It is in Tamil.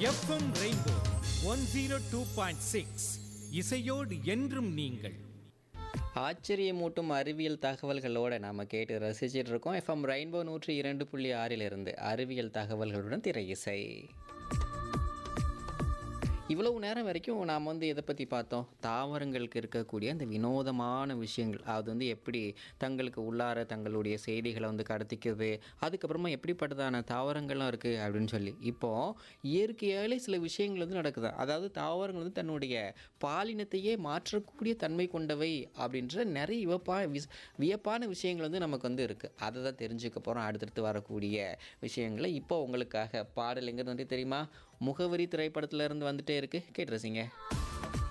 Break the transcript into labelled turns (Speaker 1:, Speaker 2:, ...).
Speaker 1: FM rainbow one zero two point six இசையோடு என்றும் நீங்கள்
Speaker 2: ஆச்சரியமூட்டும் அறிவியல் தகவல்களோட நாம கேட்டு ரசிச்சிட்டு இருக்கோம் எஃப்எம் ரெயின்போ நூற்றி இரண்டு புள்ளி ஆறிலிருந்து அறிவியல் தகவல்களுடன் திரை இசை இவ்வளவு நேரம் வரைக்கும் நாம் வந்து எதை பற்றி பார்த்தோம் தாவரங்களுக்கு இருக்கக்கூடிய அந்த வினோதமான விஷயங்கள் அது வந்து எப்படி தங்களுக்கு உள்ளார தங்களுடைய செய்திகளை வந்து கடத்திக்கிறது அதுக்கப்புறமா எப்படிப்பட்டதான தாவரங்கள்லாம் இருக்குது அப்படின்னு சொல்லி இப்போது இயற்கையாலே சில விஷயங்கள் வந்து நடக்குது அதாவது தாவரங்கள் வந்து தன்னுடைய பாலினத்தையே மாற்றக்கூடிய தன்மை கொண்டவை அப்படின்ற நிறைய வியப்பா விஸ் வியப்பான விஷயங்கள் வந்து நமக்கு வந்து இருக்குது அதை தான் தெரிஞ்சுக்க போகிறோம் அடுத்தடுத்து வரக்கூடிய விஷயங்களை இப்போ உங்களுக்காக பாடல் எங்கே வந்து தெரியுமா முகவரி திரைப்படத்துல இருந்து வந்துட்டே இருக்கு கேட்டு ரசிங்க